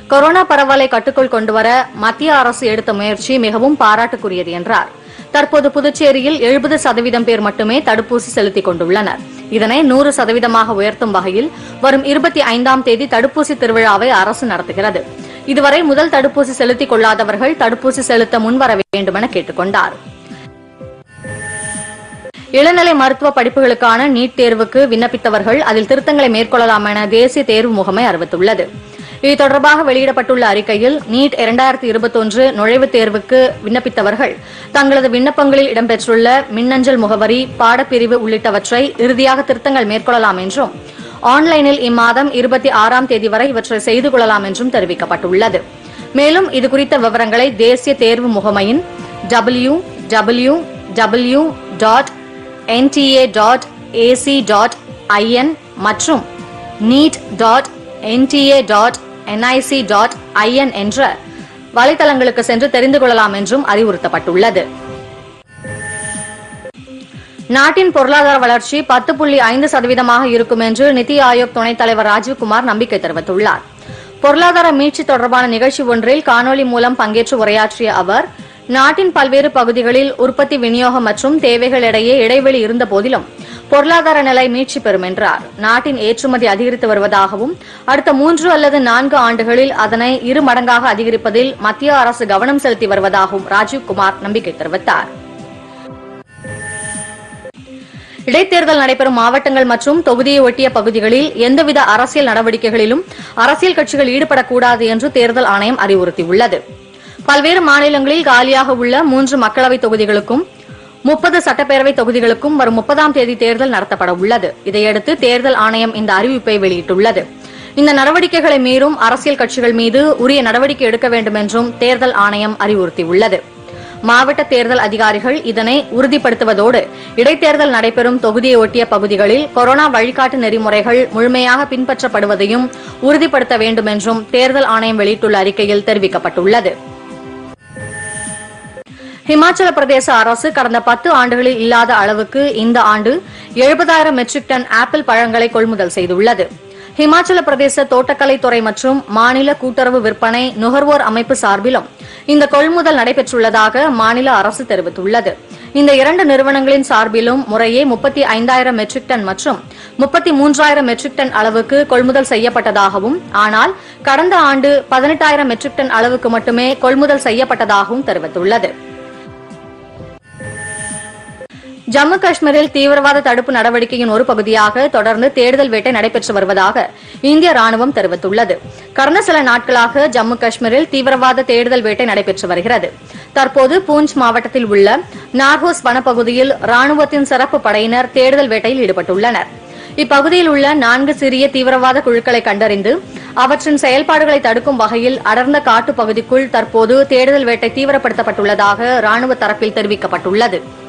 corona பரவலை கட்டுக்குள் கொண்டுவர மத்திய அரசு எடுத்த முயற்சி மிகவும் பாராட்டுக்குரியது என்றார் தற்போது புதுச்சேரியில் எழுபது சதவீதம் பேர் மட்டுமே தடுப்பூசி செலுத்திக் கொண்டுள்ளனர் இதனை நூறு சதவீதமாக உயர்த்தும் வகையில் வரும் இருபத்தி ஐந்தாம் தேதி தடுப்பூசி திருவிழாவை அரசு நடத்துகிறது இதுவரை முதல் தடுப்பூசி செலுத்திக் கொள்ளாதவர்கள் தடுப்பூசி செலுத்த முன்வர வேண்டுமென கேட்டுக் கொண்டார் இளநிலை மருத்துவ படிப்புகளுக்கான நீட் தேர்வுக்கு விண்ணப்பித்தவர்கள் அதில் திருத்தங்களை மேற்கொள்ளலாம் என தேசிய தேர்வு முகமை அறிவித்துள்ளது இது தொடர்பாக வெளியிடப்பட்டுள்ள அறிக்கையில் நீட் இரண்டாயிரத்தி இருபத்தொன்று நுழைவுத் தேர்வுக்கு விண்ணப்பித்தவர்கள் தங்களது விண்ணப்பங்களில் இடம்பெற்றுள்ள மின்னஞ்சல் முகவரி பாடப்பிரிவு உள்ளிட்டவற்றை இறுதியாக திருத்தங்கள் மேற்கொள்ளலாம் என்றும் ஆன்லைனில் இம்மாதம் இருபத்தி ஆறாம் தேதி வரை இவற்றை செய்து கொள்ளலாம் என்றும் தெரிவிக்கப்பட்டுள்ளது மேலும் இதுகுறித்த விவரங்களை தேசிய தேர்வு முகமையின் W W W dot NTA dot AC dot IN மற்றும் NEET dot NTA dot NIC dot IN என்ற வலைதளங்களுக்கு சென்று தெரிந்து கொள்ளலாம் என்றும் அறிவுறுத்தப்பட்டுள்ளது நாட்டின் பொருளாதார வளர்ச்சி பத்து புள்ளி ஐந்து சதவீதமாக இருக்கும் என்று நித்தி ஆயோக் துணைத் தலைவர் ராஜீவ்குமார் நம்பிக்கை தெரிவித்துள்ளார் பொருளாதார மீட்சி தொடர்பான நிகழ்ச்சி ஒன்றில் காணொலி மூலம் பங்கேற்று உரையாற்றிய அவர் நாட்டின் பல்வேறு பகுதிகளில் உற்பத்தி விநியோகம் மற்றும் தேவைகளிடையே இடைவெளி இருந்த போதிலும் பொருளாதார நிலை மீட்சி பெறும் என்றார் நாட்டின் ஏற்றுமதி அதிகரித்து வருவதாகவும் அடுத்த மூன்று அல்லது நான்கு ஆண்டுகளில் அதனை இரு மடங்காக அதிகரிப்பதில் மத்திய அரசு கவனம் செலுத்தி வருவதாகவும் ராஜீவ்குமார் நம்பிக்கை தெரிவித்தார் இடைத்தேர்தல் நடைபெறும் மாவட்டங்கள் மற்றும் தொகுதியை ஒட்டிய பகுதிகளில் எந்தவித அரசியல் நடவடிக்கைகளிலும் அரசியல் கட்சிகள் ஈடுபடக்கூடாது என்று தேர்தல் ஆணையம் அறிவுறுத்தியுள்ளது பல்வேறு மாநிலங்களில் காலியாக உள்ள மூன்று மக்களவைத் தொகுதிகளுக்கும் முப்பது சட்டப்பேரவை தொகுதிகளுக்கும் வரும் முப்பதாம் தேதி தேர்தல் நடத்தப்பட உள்ளது இதையடுத்து தேர்தல் ஆணையம் இந்த அறிவிப்பை வெளியிட்டுள்ளது இந்த நடவடிக்கைகளை மீறும் அரசியல் கட்சிகள் மீது உரிய நடவடிக்கை எடுக்க வேண்டும் என்றும் தேர்தல் ஆணையம் அறிவுறுத்தியுள்ளது மாவட்ட தேர்தல் அதிகாரிகள் இதனை உறுதிப்படுத்துவதோடு இடைத்தேர்தல் நடைபெறும் தொகுதியை ஒட்டிய பகுதிகளில் கொரோனா வழிகாட்டு நெறிமுறைகள் முழுமையாக பின்பற்றப்படுவதையும் உறுதிப்படுத்த வேண்டும் என்றும் தேர்தல் ஆணையம் வெளியிட்டுள்ள அறிக்கையில் தெரிவிக்கப்பட்டுள்ளது ஹிமாச்சல பிரதேச அரசு கடந்த பத்து ஆண்டுகளில் இல்லாத அளவுக்கு இந்த ஆண்டு எழுபதாயிரம் மெட்ரிக் டன் ஆப்பிள் பழங்களை கொள்முதல் செய்துள்ளது ஹிமாச்சல பிரதேச தோட்டக்கலைத்துறை மற்றும் மாநில கூட்டுறவு விற்பனை நுகர்வோர் அமைப்பு சார்பிலும் இந்த கொள்முதல் நடைபெற்றுள்ளதாக மாநில அரசு தெரிவித்துள்ளது இந்த இரண்டு நிறுவனங்களின் சார்பிலும் முறையே முப்பத்தி ஐந்தாயிரம் மெட்ரிக் டன் மற்றும் முப்பத்தி மூன்றாயிரம் மெட்ரிக் டன் அளவுக்கு கொள்முதல் செய்யப்பட்டதாகவும் ஆனால் கடந்த ஆண்டு பதினெட்டாயிரம் மெட்ரிக் டன் அளவுக்கு மட்டுமே கொள்முதல் செய்யப்பட்டதாகவும் தெரிவித்துள்ளது ஜம்மு காஷ்மீரில் தீவிரவாத தடுப்பு நடவடிக்கையின் ஒரு பகுதியாக தொடர்ந்து தேடுதல் வேட்டை நடைபெற்று வருவதாக இந்திய ராணுவம் தெரிவித்துள்ளது கடந்த சில நாட்களாக ஜம்மு காஷ்மீரில் தீவிரவாத தேடுதல் வேட்டை நடைபெற்று வருகிறது தற்போது பூஞ்ச் மாவட்டத்தில் உள்ள நார்ஹோஸ் வனப்பகுதியில் ராணுவத்தின் சிறப்பு படையினர் தேடுதல் வேட்டையில் ஈடுபட்டுள்ளனர் இப்பகுதியில் உள்ள நான்கு சிறிய தீவிரவாத குழுக்களை கண்டறிந்து அவற்றின் செயல்பாடுகளை தடுக்கும் வகையில் அடர்ந்த காட்டு பகுதிக்குள் தற்போது தேடுதல் வேட்டை தீவிரப்படுத்தப்பட்டுள்ளதாக ராணுவ தரப்பில் தெரிவிக்கப்பட்டுள்ளது